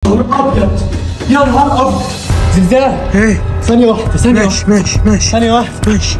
نهار ابيض يا نهار ابيض زلزال ايه ثانية واحدة ثانية ماشي واحدة ماشي ماشي ثانية واحدة ماشي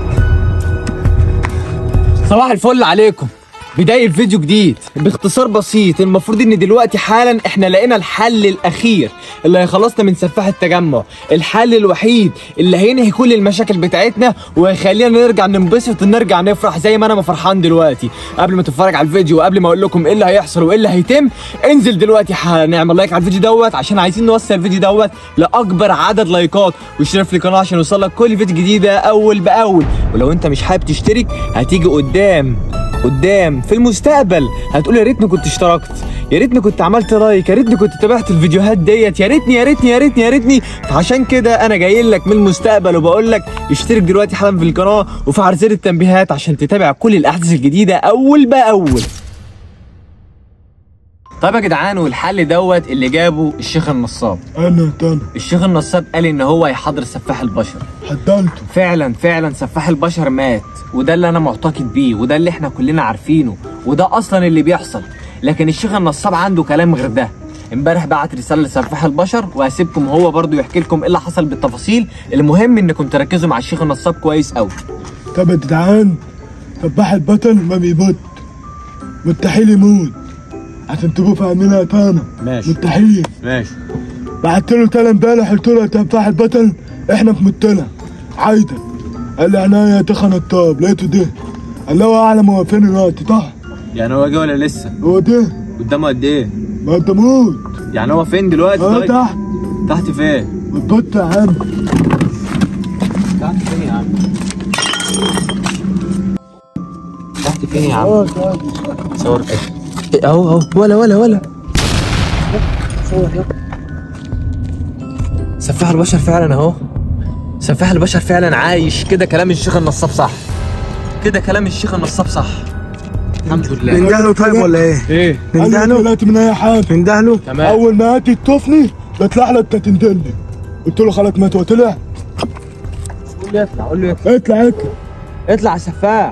صباح الفل عليكم بداية فيديو جديد باختصار بسيط المفروض ان دلوقتي حالا احنا لقينا الحل الاخير اللي هيخلصنا من سفاح التجمع الحل الوحيد اللي هينهي كل المشاكل بتاعتنا وهيخلينا نرجع ننبسط ونرجع نفرح زي ما انا ما فرحان دلوقتي قبل ما تتفرج على الفيديو وقبل ما اقول لكم ايه اللي هيحصل وايه اللي هيتم انزل دلوقتي حالا نعمل لايك على الفيديو دوت عشان عايزين نوصل الفيديو دوت لاكبر عدد لايكات واشترك في القناه عشان يوصلك كل فيديو جديده اول باول ولو انت مش حابب تشترك هتيجي قدام قدام في المستقبل هتقول يا ريتني كنت اشتركت يا ريتني كنت عملت لايك يا ريتني كنت تابعت الفيديوهات ديت يا ريتني يا ريتني يا ريتني يا ريتني فعشان كده انا جاي لك من المستقبل وبقول لك اشترك دلوقتي حالا في القناه وفعل زر التنبيهات عشان تتابع كل الاحداث الجديده اول باول طيب يا جدعان والحل دوت اللي جابه الشيخ النصاب انا تاني الشيخ النصاب قال ان هو هيحضر سفاح البشر حدلته فعلا فعلا سفاح البشر مات وده اللي انا معتقد بيه وده اللي احنا كلنا عارفينه وده اصلا اللي بيحصل لكن الشيخ النصاب عنده كلام غير ده امبارح بعت رساله لسفاح البشر وهسيبكم هو برضو يحكي لكم ايه اللي حصل بالتفاصيل المهم انكم تركزوا مع الشيخ النصاب كويس قوي طب يا جدعان سباح البطل ما بيموت مستحيل يموت عشان تبقوا فاهمينها تانا ماشي. مستحيل ماشي بعت له تاني امبارح قلت له يا سباح البطل احنا في متنا عايدك قال لي عناية تخن الطاب لقيته ده الله اعلم هو فين دلوقتي صح يعني هو جه ولا لسه هو ده قدامه قد ايه ما انت موت يعني هو فين دلوقتي اه طيب تحت تحت فين البط يا عم تحت فين يا عم تحت فين يا عم اه تحت. صور إيه، اهو اهو ولا ولا ولا سفاح البشر فعلا اهو سفاح البشر فعلا عايش كده كلام الشيخ النصاب صح كده كلام الشيخ النصاب صح الحمد لله ننده له طيب ولا ايه؟ ايه ننده انا له طلعت من اي حاجه ننده له تمام اول ما هاتي تطفني بطلع لك تتندلني قلت له خلاص مات وطلع قول له يطلع قول له يطلع اطلع اطلع اطلع يا سفاح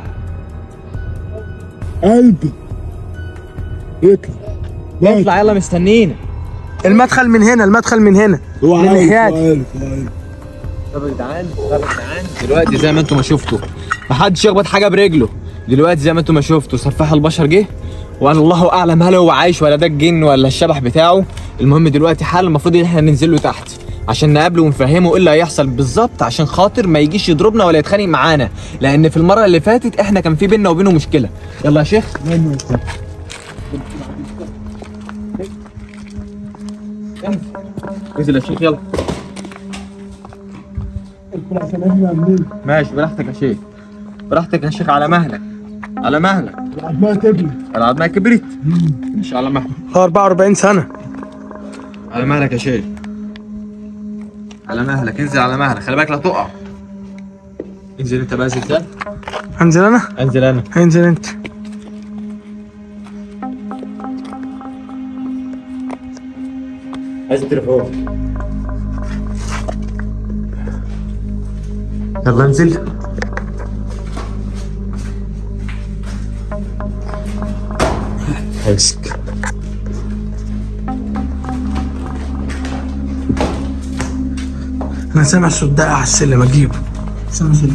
قلبي يطلع ماشي. اطلع يلا مستنينا المدخل من هنا المدخل من هنا هو من عارف ناحيتي. هو عارف هو عارف. طب يا جدعان طب يا جدعان دلوقتي زي ما انتم ما شفتوا محدش يخبط حاجه برجله دلوقتي زي ما انتم ما شفتوا سفاح البشر جه وانا الله اعلم هل هو عايش ولا ده الجن ولا الشبح بتاعه المهم دلوقتي حالا المفروض ان احنا ننزل له تحت عشان نقابله ونفهمه ايه اللي هيحصل بالظبط عشان خاطر ما يجيش يضربنا ولا يتخانق معانا لان في المره اللي فاتت احنا كان في بينا وبينه مشكله يلا يا شيخ انزل يا شيخ يلا عشان احنا عاملين ماشي براحتك يا شيخ براحتك يا شيخ على مهلك على مهلك ما تبني العب ما كبرت مش على مهلك هو 44 سنة على مهلك يا شيخ على مهلك انزل على مهلك خلي بالك لا تقع انزل انت بقى زلزال انزل انا انزل انا انزل انت عايز التليفون يلا انزل امسك انا سامع صوت دقة على السلم اجيبه سامع صوت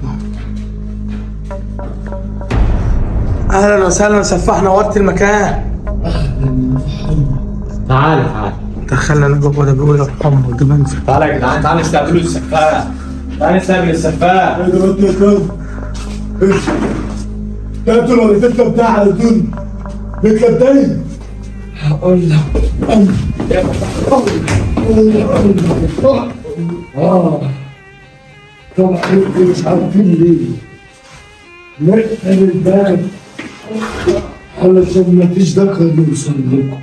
اهلا وسهلا سفاح نورت المكان تعال تعال دخلنا انا جوه ده بيقول ارحمه ده بنزل تعال يا جدعان تعال نستقبلوا السفاح تعال نستقبل السفاح ايه ده انت كام ايه تقتل ولا تطلع بتاع على طول بيطلع تاني هقول لك اه طبعا انتوا مش عارفين ليه نقفل الباب علشان مفيش دخل يوصل لكم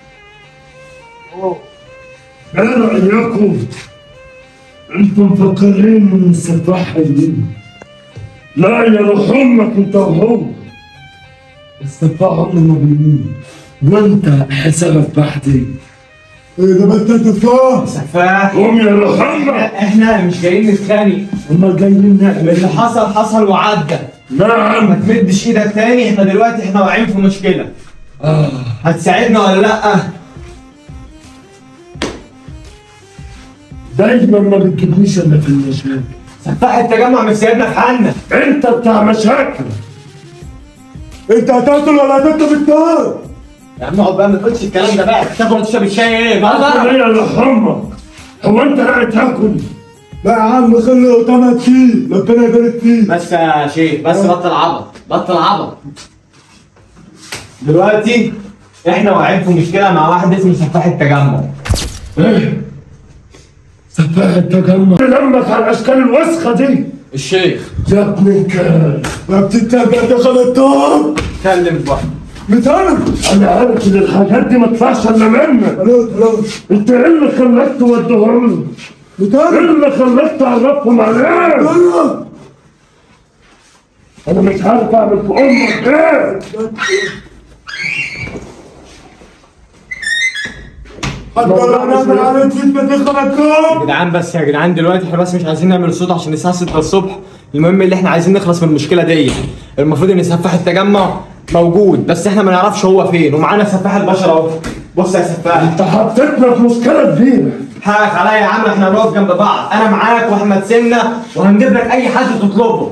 ايه رايكم انتم مفكرين ان السفاح هيجيني لا يا روح امك انت وهو السفاح عمره ما بيموت وانت حسابك بحدي ايه ده بنت تفاح سفاح قوم يا روح امك احنا مش جايين نتخانق هما جايين نعمل اللي حصل حصل وعدى ما نعم تمدش ايدك تاني احنا دلوقتي احنا واقعين في مشكله آه. هتساعدنا ولا لا دايما ما بتجيبنيش الا في المشاكل سفاح التجمع مش سايبنا في حالنا انت بتاع مشاكل انت هتقتل ولا هتقتل بالتاني يا عم اقعد بقى ما تقولش الكلام ده بقى تاكل تشرب الشاي ايه بقى اكل ايه اللي حمك هو انت قاعد تاكل لا يا عم خلي قدامها كتير ربنا يبارك فيك بس يا شيخ بس بطل عبط بطل عبط دلوقتي احنا واقعين في مشكله مع واحد اسمه سفاح التجمع ايه سفاح التجمع لمك على الاشكال الوسخه دي الشيخ يا ابن الكلب ما بتتابع دخل الطاب اتكلم بقى متعرف انا عارف ان الحاجات دي ما تطلعش الا منك خلاص خلاص انت ايه اللي خلاك توديهم له؟ ايه متعرف اللي خلاك تعرفهم عليه؟ يلا انا مش عارف اعمل في امك ايه حتى لو نعمل على فتنة دخل يا الطاب جدعان بس يا جدعان دلوقتي احنا بس مش عايزين نعمل صوت عشان الساعه 6 الصبح المهم اللي احنا عايزين نخلص من المشكله دي المفروض ان سفاح التجمع موجود بس احنا ما نعرفش هو فين ومعانا سفاح البشر اهو بص يا سفاح انت حطيتنا في مشكله كبيره حقك عليا يا عم احنا هنقف جنب بعض انا معاك واحمد سنه وهنجيب لك اي حد تطلبه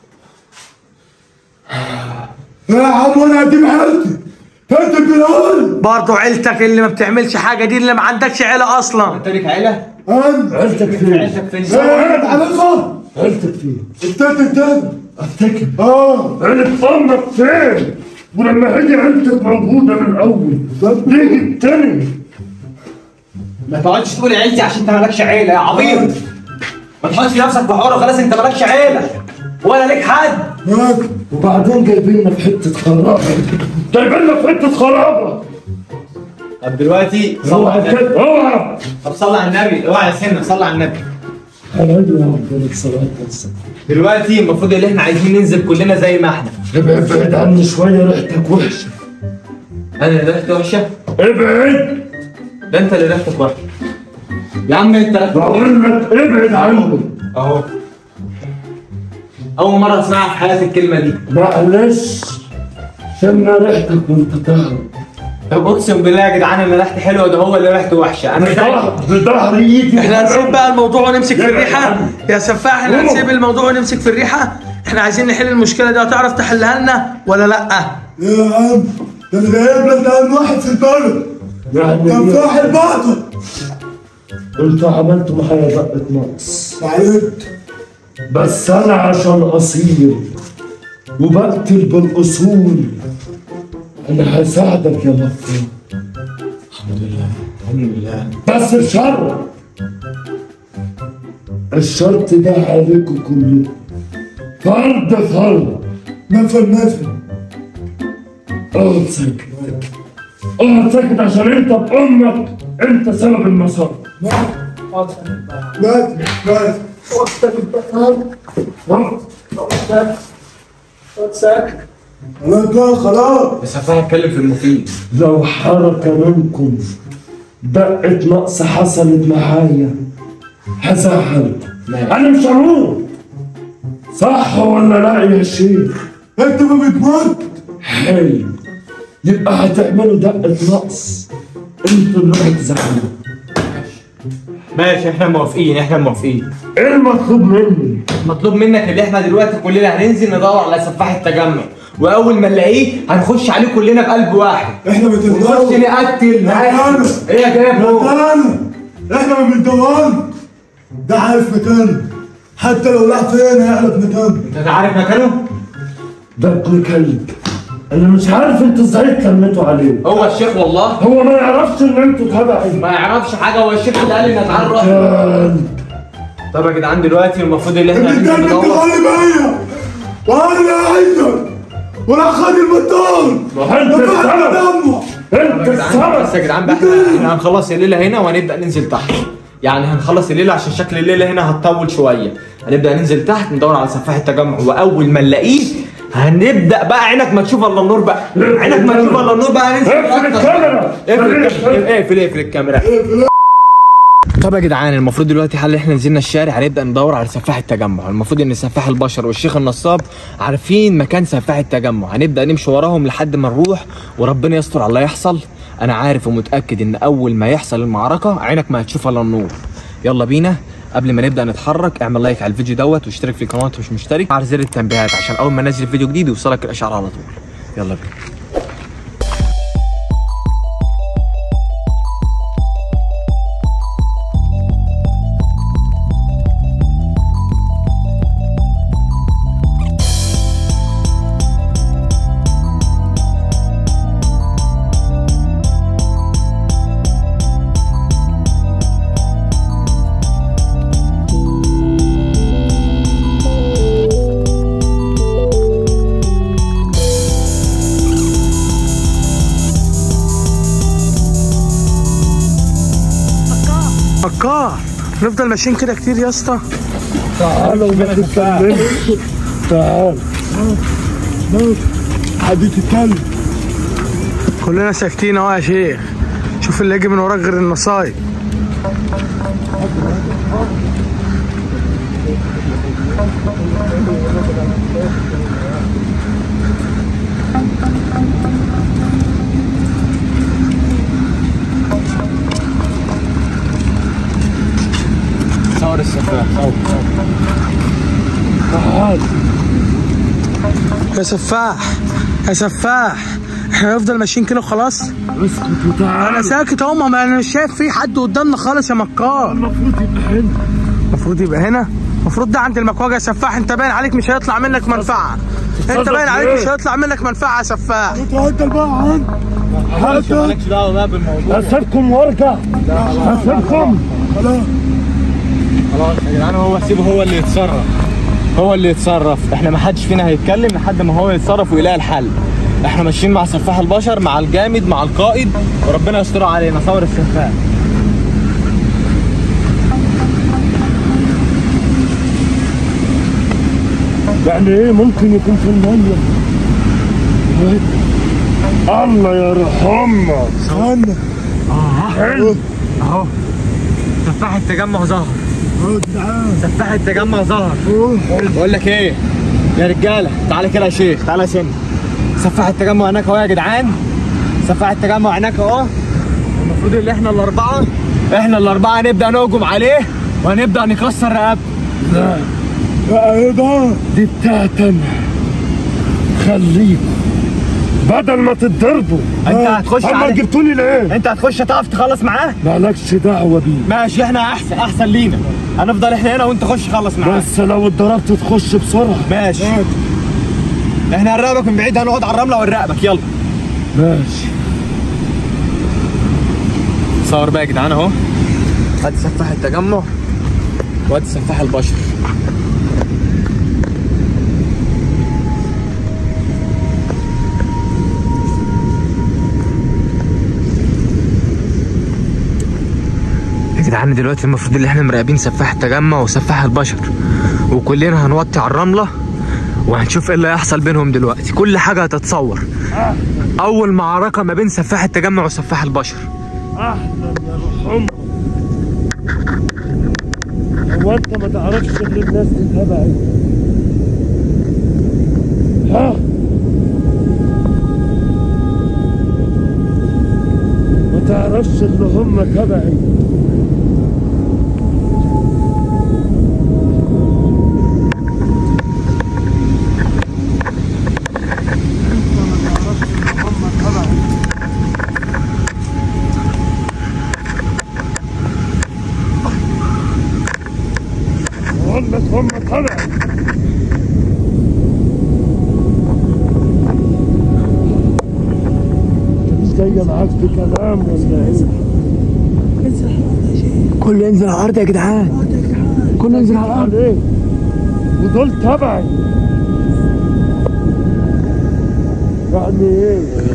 يا عم وانا قديم حالتي انت بلال برضه عيلتك اللي ما بتعملش حاجه دي اللي ما عندكش عيله اصلا انت ليك عيله؟ انا عيلتك فين؟ عيلتك فين؟ انا عارفها عيلتك فين؟ التالت التاني افتكر اه عيلة امك فين؟ ولما هي عيلتك موجوده من الاول ليه التاني؟ ما تقعدش تقول عيلتي عشان انت مالكش عيله يا عبيط ما تحطش نفسك في حوار خلاص انت مالكش عيله ولا ليك حد ماك وبعدين جايبيننا في حته خرابه جايبيننا في حته خرابه طب دلوقتي صلى اوعى على النبي كده اوعى طب صلى على النبي اوعى يا سنه صلى على النبي على ربنا صلاه والسلام دلوقتي المفروض ان احنا عايزين ننزل كلنا زي ما احنا ابعد ابعد عني شويه ريحتك وحشه انا اللي ريحتي وحشه ابعد ده انت اللي ريحتك وحشه يا عم انت ريحتك بقول لك ابعد عني اهو اول مره اسمعها في حياتي الكلمه دي معلش شمنا ريحتك وانت تعرف طب اقسم بالله يا جدعان ان ريحتي حلوه ده هو اللي ريحته وحشه انا بظهر بظهر ايدي احنا هنسيب بقى الموضوع ونمسك في الريحه يا سفاح احنا هنسيب الموضوع ونمسك في الريحه احنا عايزين نحل المشكله دي هتعرف تحلها لنا ولا لا يا عم ده انا جايب لك اهم واحد في البلد يعني تفاح البطل انتوا عملتوا معايا دقة نقص تعبت بس انا عشان اصيل وبقتل بالاصول انا هساعدك يا مفتون الحمد لله بس بشرط الشرط ده عليكم كلكم فرد فرد نفل نفل اقعد ساكت اقعد ساكت عشان انت بامك انت سبب المصاب مات مات خلاص بقى خلاص يا سفاح اتكلم في المفيد لو حركة منكم دقة نقص حصلت معايا هزعل انا مش هموت صح ولا لا يا شيخ انت ما بتموت حلو يبقى هتعملوا دقة نقص انتوا اللي هتزعلوا ماشي احنا موافقين احنا موافقين ايه المطلوب مني؟ مطلوب منك ان احنا دلوقتي كلنا هننزل ندور على سفاح التجمع واول ما نلاقيه هنخش عليه كلنا بقلب واحد احنا ونخش بتندور نقتل مكانه. ايه يا جابو مكانه احنا ما بندورش ده عارف مكانه حتى لو لقى فين يعرف مكانه انت عارف مكانه ده ابن كلب انا مش عارف انتوا ازاي اتلميتوا عليه هو الشيخ والله هو ما يعرفش ان انتوا تبعي ما يعرفش حاجه هو الشيخ اللي قال لي نتعرف كلب طب يا جدعان دلوقتي المفروض ان احنا ابن هننزل كلب ندور تخلي بيا وانا عايزك ولا خد المطار ما انت نفحت السبب دمه انت بس السبب يا جدعان بقى احنا احنا هنخلص الليله هنا وهنبدا ننزل تحت يعني هنخلص الليله عشان شكل الليله هنا هتطول شويه هنبدا ننزل تحت ندور على سفاح التجمع واول ما نلاقيه هنبدا بقى عينك ما تشوف الا النور بقى عينك ما تشوف الا النور بقى هننزل اقفل الكاميرا اقفل الكاميرا اقفل اقفل الكاميرا طب يا جدعان المفروض دلوقتي حال احنا نزلنا الشارع هنبدا ندور على سفاح التجمع المفروض ان سفاح البشر والشيخ النصاب عارفين مكان سفاح التجمع هنبدا نمشي وراهم لحد ما نروح وربنا يستر على اللي يحصل انا عارف ومتاكد ان اول ما يحصل المعركه عينك ما هتشوف الا النور يلا بينا قبل ما نبدا نتحرك اعمل لايك على الفيديو دوت واشترك في القناه مش مشترك على زر التنبيهات عشان اول ما انزل فيديو جديد يوصلك الاشعار على طول يلا بينا بكار نفضل ماشيين كده كتير يا اسطى تعالوا ما تتكلمش تعال حديث التلج كلنا ساكتين اهو يا شيخ شوف اللي يجي من وراك غير النصايب صور السفاح صور تعال يا سفاح يا سفاح احنا نفضل ماشيين كده وخلاص اسكت وتعال انا ساكت اهو ما انا مش شايف في حد قدامنا خالص يا مكار المفروض يبقى هنا المفروض يبقى هنا المفروض ده عند المكواجة يا سفاح انت باين عليك مش هيطلع منك منفعه انت باين عليك مش هيطلع منك منفعه يا سفاح تعال بقى عن حاجة مالكش دعوه بقى بالموضوع اسيبكم وارجع اسيبكم خلاص خلاص يا جدعان هو سيبه هو اللي يتصرف هو اللي يتصرف احنا ما حدش فينا هيتكلم لحد ما هو يتصرف ويلاقي الحل احنا ماشيين مع سفاح البشر مع الجامد مع القائد وربنا يستر علينا صور السفاح يعني ايه ممكن يكون في المية الله يرحمك استنى حلو اهو سفاح التجمع ظهر اهو يا جدعان سفاح التجمع ظهر اهو. بقول لك ايه يا رجاله تعالى كده يا شيخ تعالى سن سفاح التجمع هناك اهو يا جدعان سفاح التجمع هناك اهو المفروض ان احنا الاربعه احنا الاربعه نبدا نهجم عليه وهنبدا نكسر رقبته لا بقى ايه بقى دي بتاعتنا خليكم بدل ما تتضربوا انت هتخش اما عليه جبتوني ليه انت هتخش تعرف تخلص معاه مالكش دعوة بيه ماشي احنا احسن احسن لينا هنفضل احنا هنا وانت خش خلص معاه بس لو اتضربت تخش بسرعة ماشي احنا هنراقبك من بعيد هنقعد على الرمله ونراقبك يلا ماشي صور بقى يا جدعان اهو ادي سفاح التجمع وادي سفاح البشر يا جدعان دلوقتي المفروض ان احنا مراقبين سفاح التجمع وسفاح البشر وكلنا هنوطي على الرمله وهنشوف ايه اللي هيحصل بينهم دلوقتي كل حاجه هتتصور اول معركه ما بين سفاح التجمع وسفاح البشر اهلا يرحمك هو انت ما تعرفش ان الناس دي تبعي ها ما تعرفش ان هم تبعي بقول لك هم تبعي انت مش جايه معاك في كلام ولا ايه؟ كله ينزل على الارض يا جدعان كله ينزل على الارض عليه ودول تبعي يعني ايه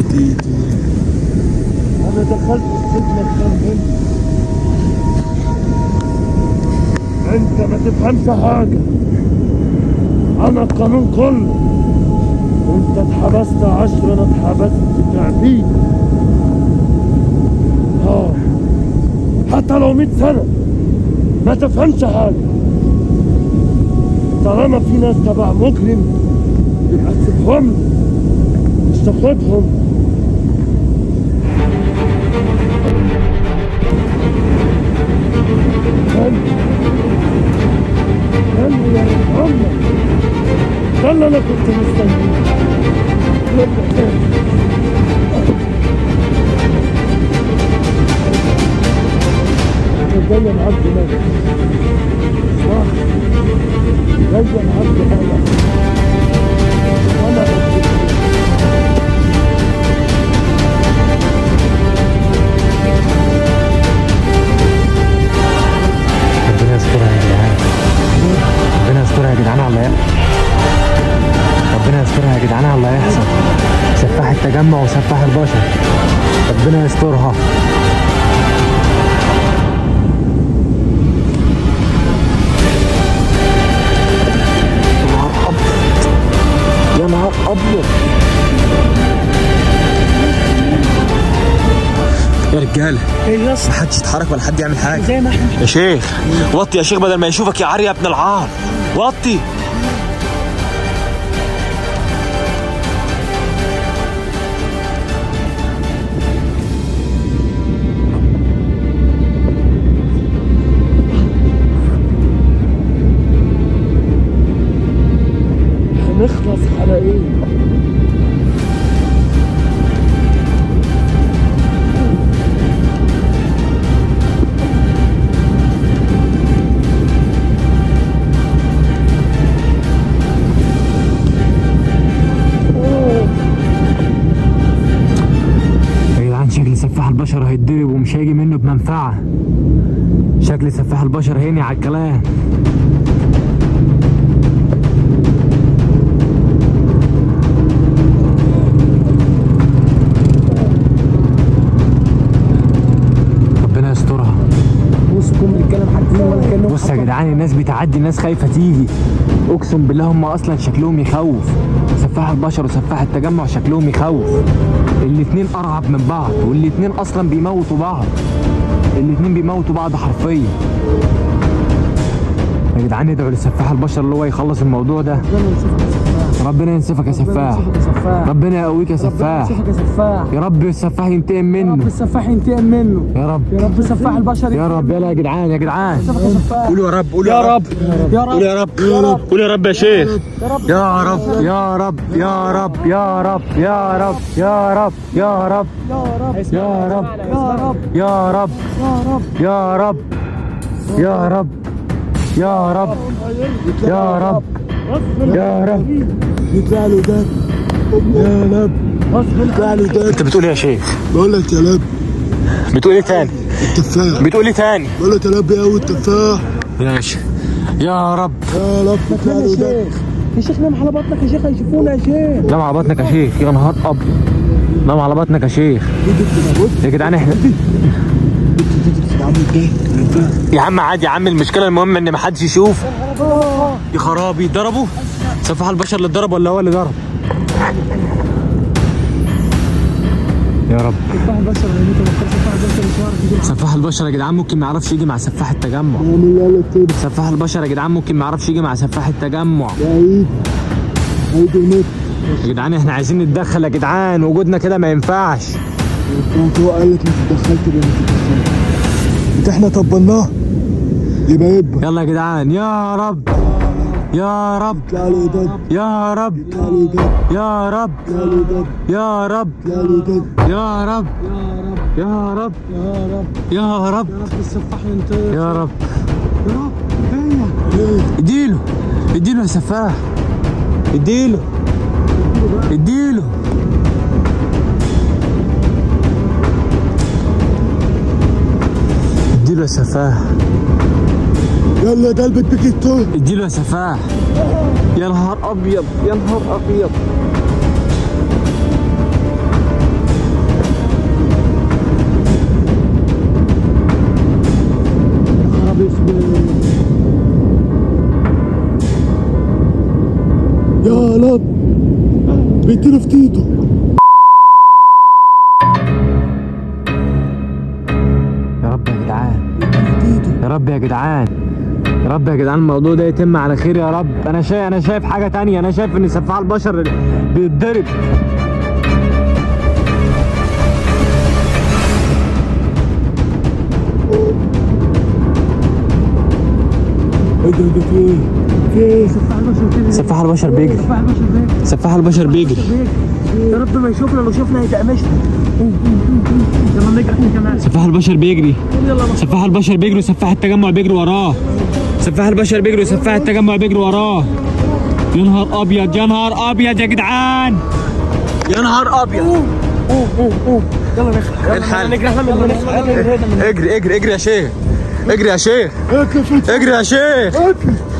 انا دخلت السجن اتخمن انت ما تفهمش حاجه انا القانون كله انت اتحبست عشر انا اتحبست تعبيد اه حتى لو مئة سنه ما تفهمش حاجه طالما في ناس تبع مجرم يبقى تسيبهم له. مش تاخدهم يلا يا محمد يلا انا كنت مستني جاي معاك دماغي صح جاي معاك دماغي وانا ربنا يسترها يا جدعان ربنا يسترها يا جدعان على اللي يحصل ربنا يسترها يا جدعان على اللي هيحصل سفاح التجمع وسفاح البشر ربنا يسترها يا نهار ابيض يا رجاله ايه يا اسطى محدش يتحرك ولا حد يعمل حاجه زي ما احنا يا شيخ وطي يا شيخ بدل ما يشوفك يا عري يا ابن العار وطي هنخلص على ايه؟ يا جدعان شكل سفاح البشر هيتضرب ومش هيجي منه بمنفعة شكل سفاح البشر هيني على الكلام ربنا يسترها بصكم بنتكلم حاجتين ولا كانه بص يا جدعان الناس بتعدي الناس خايفة تيجي اقسم بالله هم اصلا شكلهم يخوف سفاح البشر وسفاح التجمع شكلهم يخوف الاتنين ارعب من بعض والاتنين اصلا بيموتوا بعض الاتنين بيموتوا بعض حرفيا يا جدعان ادعوا لسفاح البشر اللي هو يخلص الموضوع ده ربنا ينسفك يا سفاح سفاح ربنا يقويك يا سفاح يا سفاح يا رب السفاح ينتقم رب منه السفاح ينتقم منه يا رب يا رب سفاح البشر يا رب يلا يا جدعان يا جدعان قولوا يا رب قولوا يا رب يا رب قولوا يا رب قولوا يا رب يا شيخ يا رب يا رب يا رب يا رب يا رب يا رب يا رب يا رب يا رب يا رب يا رب يا رب يا رب يا رب يا رب يطلع له دم يا لب يطلع له دم انت بتقول ايه يا شيخ بقول لك يا لب بتقول ايه تاني التفاح بتقول ايه تاني بقول لك يا لب قوي التفاح ماشي يا رب يا لب يطلع له دم يا شيخ نام على بطنك يا شيخ هيشوفونا يا شيخ نام على بطنك يا شيخ يا نهار ابيض نام على بطنك يا شيخ يا جدعان احنا يا عم عادي يا عم المشكله المهم ان محدش يشوف يا خرابي ضربه سفاح البشر اللي ضرب ولا هو اللي ضرب يا رب سفاح البشر اللي انت مفكر سفاح البشر مش عارف يجيب سفاح البشر يا جدعان ممكن ما يعرفش يجي مع سفاح التجمع عامل يلا كده سفاح البشر يا جدعان ممكن ما يعرفش يجي مع سفاح التجمع يا عيد عيد ونط يا جدعان احنا عايزين نتدخل يا جدعان وجودنا كده ما ينفعش كانت هو قال لك انت اتدخلت يبقى انت اتدخلت انت احنا طبلناه يبقى يبقى يلا يا جدعان يا رب يا رب يطلع له دم يا رب يطلع له دم يا رب يطلع له دم يا رب يطلع له دم يا رب يا رب يا رب السفاح ينتقم يا رب يا رب هي اديله اديله يا سفاح اديله اديله اديله يا سفاح يلا ده قلبك بيك التوه اديله يا سفاح يا نهار ابيض يا نهار ابيض يا لب بيديله في ايده يا رب يا جدعان يا رب يا جدعان يا رب يا جدعان الموضوع ده يتم على خير يا رب انا شايف انا شايف حاجه تانية انا شايف ان سفاح البشر بيتضرب ايه ده ده في ايه؟ في ايه؟ سفاح البشر بيجري سفاح البشر بيجري يا رب ما يشوفنا لو شفنا هيتقمشنا يلا نجري احنا كمان سفاح البشر بيجري سفاح البشر بيجري وسفاح التجمع بيجري وراه سفاح البشر بيجري وسفاح التجمع بيجري وراه يا نهار ابيض يا نهار ابيض يا جدعان يا نهار ابيض يلا نخلع الحل نجري احنا من اجري اجري اجري يا شيخ اجري يا شيخ اطلع في اجري يا شيخ اطلع